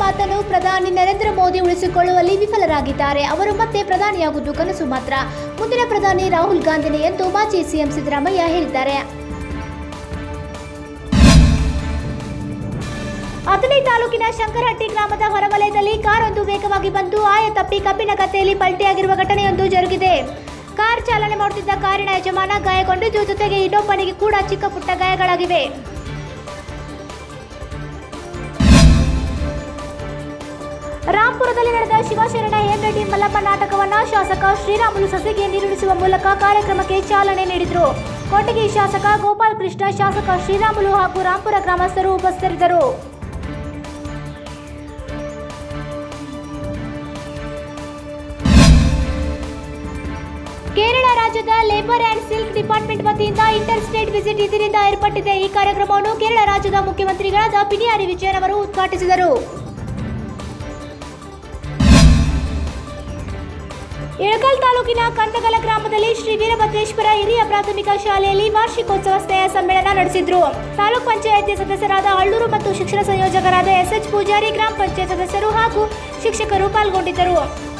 ಮಾತನ್ನು ಪ್ರಧಾನಿ ನರೇಂದ್ರ ಮೋದಿ ಉಳಿಸಿಕೊಳ್ಳುವಲ್ಲಿ ವಿಫಲರಾಗಿದ್ದಾರೆ ಅವರು ಮತ್ತೆ ಪ್ರಧಾನಿಯಾಗುವುದು ಕನಸು ಮಾತ್ರ ಮುಂದಿನ ಪ್ರಧಾನಿ ರಾಹುಲ್ ಗಾಂಧಿನೇ ಎಂದು ಮಾಜಿ ಸಿಎಂ ಸಿದ್ದರಾಮಯ್ಯ ಹೇಳಿದ್ದಾರೆ ಅಥಣಿ ತಾಲೂಕಿನ ಶಂಕರಹಟ್ಟಿ ಗ್ರಾಮದ ಹೊರವಲಯದಲ್ಲಿ ಕಾರೊಂದು ವೇಗವಾಗಿ ಬಂದು ಆಯ ತಪ್ಪಿ ಕಬ್ಬಿನ ಗದ್ದೆಯಲ್ಲಿ ಪಲ್ಟಿಯಾಗಿರುವ ಘಟನೆಯೊಂದು ಜರುಗಿದೆ ಕಾರ್ ಚಾಲನೆ ಮಾಡುತ್ತಿದ್ದ ಕಾರಿನ ಯಜಮಾನ ಗಾಯಗೊಂಡಿದ್ದು ಜೊತೆಗೆ ಇನ್ನೊಬ್ಬನಿಗೆ ಕೂಡ ಚಿಕ್ಕ ಪುಟ್ಟ ಗಾಯಗಳಾಗಿವೆ ರಾಂಪುರದಲ್ಲಿ ನಡೆದ ಶಿವಶರಣ ಎನ್ ರೆಡ್ಡಿ ಮಲ್ಲಪ್ಪ ನಾಟಕವನ್ನ ಶಾಸಕ ಶ್ರೀರಾಮುಲು ಸಸಿಗೆ ನೀರುಣಿಸುವ ಮೂಲಕ ಕಾರ್ಯಕ್ರಮಕ್ಕೆ ಚಾಲನೆ ನೀಡಿದರು ಕೊಟಗಿ ಶಾಸಕ ಗೋಪಾಲ್ ಕೃಷ್ಣ ಶಾಸಕ ಶ್ರೀರಾಮುಲು ಹಾಗೂ ರಾಂಪುರ ಗ್ರಾಮಸ್ಥರು ಉಪಸ್ಥಿತರಿದ್ದರು ಕೇರಳ ರಾಜ್ಯದ ಲೇಬರ್ ಅಂಡ್ ಸಿಲ್ಕ್ ಡಿಪಾರ್ಟ್ಮೆಂಟ್ ವತಿಯಿಂದ ಇಂಟರ್ ಸ್ಟೇಟ್ ವಿಸಿಟ್ ಇದರಿಂದ ಏರ್ಪಟ್ಟಿದೆ ಈ ಕಾರ್ಯಕ್ರಮವನ್ನು ಕೇರಳ ರಾಜ್ಯದ ಮುಖ್ಯಮಂತ್ರಿಗಳಾದ ಪಿನಿಯಾರಿ ವಿಜಯನ್ ಅವರು ಉದ್ಘಾಟಿಸಿದರು ಇಳಕಲ್ ತಾಲೂಕಿನ ಕಂದಗಲ ಗ್ರಾಮದಲ್ಲಿ ಶ್ರೀ ವೀರಭದ್ರೇಶ್ವರ ಹಿರಿಯ ಪ್ರಾಥಮಿಕ ಶಾಲೆಯಲ್ಲಿ ವಾರ್ಷಿಕೋತ್ಸವ ಸ್ನೇಹ ಸಮ್ಮೇಳನ ನಡೆಸಿದ್ರು ತಾಲೂಕ್ ಪಂಚಾಯತಿ ಸದಸ್ಯರಾದ ಅಳ್ಳೂರು ಮತ್ತು ಶಿಕ್ಷಣ ಸಂಯೋಜಕರಾದ ಎಸ್ಎಚ್ ಪೂಜಾರಿ ಗ್ರಾಮ ಪಂಚಾಯತ್ ಸದಸ್ಯರು ಹಾಗೂ ಶಿಕ್ಷಕರು ಪಾಲ್ಗೊಂಡಿದ್ದರು